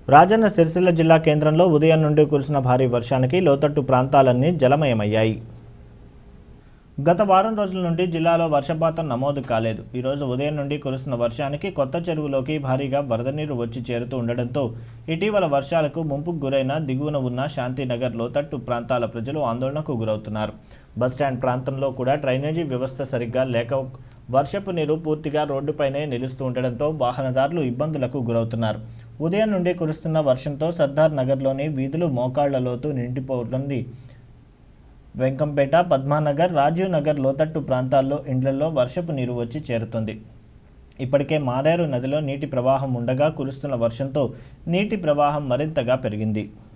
రాజన్న సిరిసిల్ల జిల్లా కేంద్రంలో ఉదయం నుండి కురిసిన భారీ వర్షానికి లోతట్టు ప్రాంతాలన్నీ జలమయమయ్యాయి గత వారం రోజుల నుండి జిల్లాలో వర్షపాతం నమోదు కాలేదు ఈరోజు ఉదయం నుండి కురుస్తున్న వర్షానికి కొత్త చెరువులోకి భారీగా వరద నీరు వచ్చి చేరుతూ ఉండడంతో ఇటీవల వర్షాలకు ముంపుకు గురైన దిగువన ఉన్న శాంతినగర్ లోతట్టు ప్రాంతాల ప్రజలు ఆందోళనకు గురవుతున్నారు బస్టాండ్ ప్రాంతంలో కూడా డ్రైనేజీ వ్యవస్థ సరిగ్గా లేక వర్షపు నీరు పూర్తిగా రోడ్డుపైనే నిలుస్తూ ఉండడంతో వాహనదారులు ఇబ్బందులకు గురవుతున్నారు ఉదయం నుండి కురుస్తున్న వర్షంతో సర్దార్ నగర్లోని వీధులు మోకాళ్ల లోతు నిండిపోతుంది వెంకంపేట పద్మానగర్ రాజీవ్ నగర్ లోతట్టు ప్రాంతాల్లో ఇండ్లలో వర్షపు నీరు వచ్చి చేరుతుంది ఇప్పటికే మారేరు నదిలో నీటి ప్రవాహం ఉండగా కురుస్తున్న వర్షంతో నీటి ప్రవాహం మరింతగా పెరిగింది